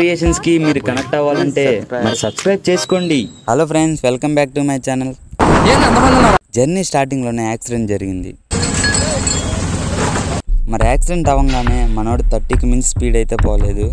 creations కి మీరు connect అవ్వాలంటే మరి సబ్స్క్రైబ్ చేసుకోండి hello friends welcome back to my channel journey starting లోనే యాక్సిడెంట్ జరిగింది మరి యాక్సిడెంట్ అవ్వగానే మనోడు థర్టీకి మించి స్పీడ్ అయితే పోలేదు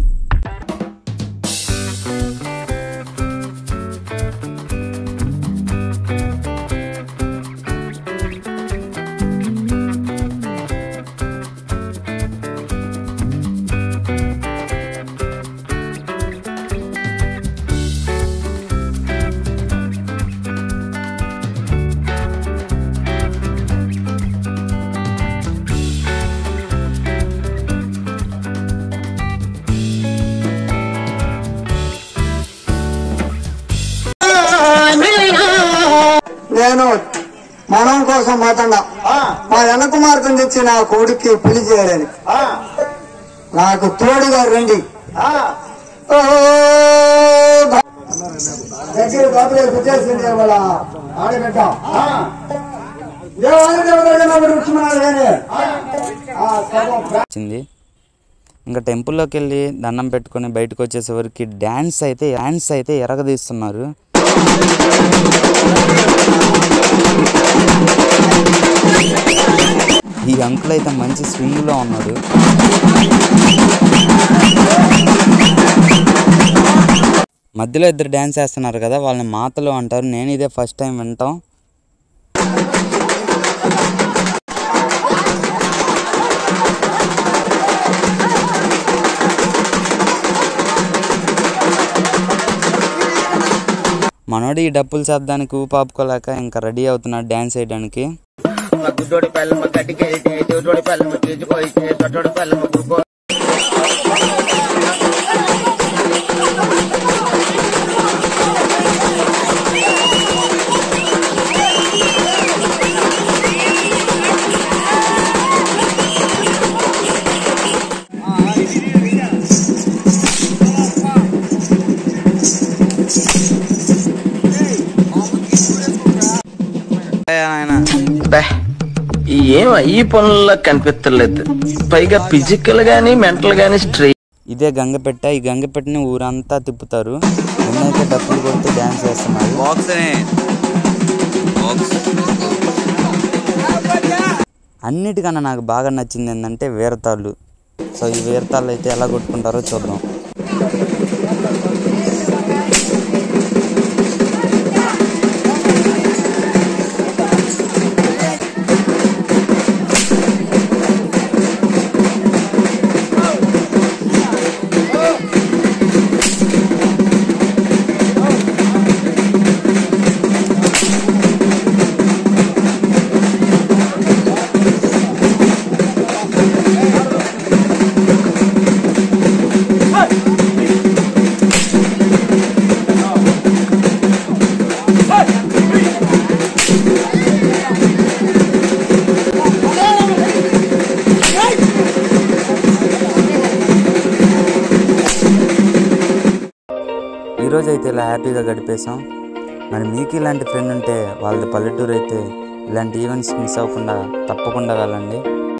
నేను మనం కోసం మాట్లాడా మా వెనక మార్గం తెచ్చి నా కొడుక్కి పెళ్లి చేయడానికి నాకు తోడుగా రండి ఓ, దగ్గర బాబులే వచ్చేసింది వాళ్ళ ఆడబిడ్డ దేవాలయ దేవతగా వృక్షమన్నారు కానీ ఆ సగం వచ్చింది ఇంకా టెంపుల్లోకి వెళ్ళి దండం పెట్టుకొని బయటకు వచ్చేసరికి డ్యాన్స్ అయితే డ్యాన్స్ అయితే ఎరగదీస్తున్నారు ఈ అంకుల్ అయితే మంచి స్వింగ్ లో ఉన్నాడు మధ్యలో ఇద్దరు డ్యాన్స్ చేస్తున్నారు కదా వాళ్ళని మాతలు అంటారు నేను ఇదే ఫస్ట్ టైం వింటాం మనోడు ఈ డప్పులు శబ్దానికి ఊపాపుకోలేక ఇంకా రెడీ అవుతున్నాడు డ్యాన్స్ వేయడానికి గుడ్డోడి పల్లెమ్మ గడ్డికెళ్తే దూడోడి పల్లెమ్మ తీసుకొయితే తొట్టోడి పల్లెమ్మ కుక్కో ఆయన బే ఏం ఈ పనుల్లో కనిపించలేదు పైగా ఫిజికల్ గానీ మెంటల్ గానీ స్ట్రెయిన్ ఇదే గంగపెట్ట ఈ గంగపెట్టని ఊరంతా తిప్పుతారు ఎన్నైతే డప్పులు కొడుతూ డ్యాన్స్ చేస్తున్నారు అన్నిటికన్నా నాకు బాగా నచ్చింది ఏంటంటే వీరతాళ్ళు సో ఈ వీరతాళ్ళు అయితే ఎలా కొట్టుకుంటారో చూద్దాం ఈరోజు అయితే ఇలా హ్యాపీగా గడిపేసాం మరి మీకు ఇలాంటి ఫ్రెండ్ ఉంటే వాళ్ళది పల్లెటూరు అయితే ఇలాంటి ఈవెంట్స్ మిస్ అవ్వకుండా తప్పకుండా వెళ్ళండి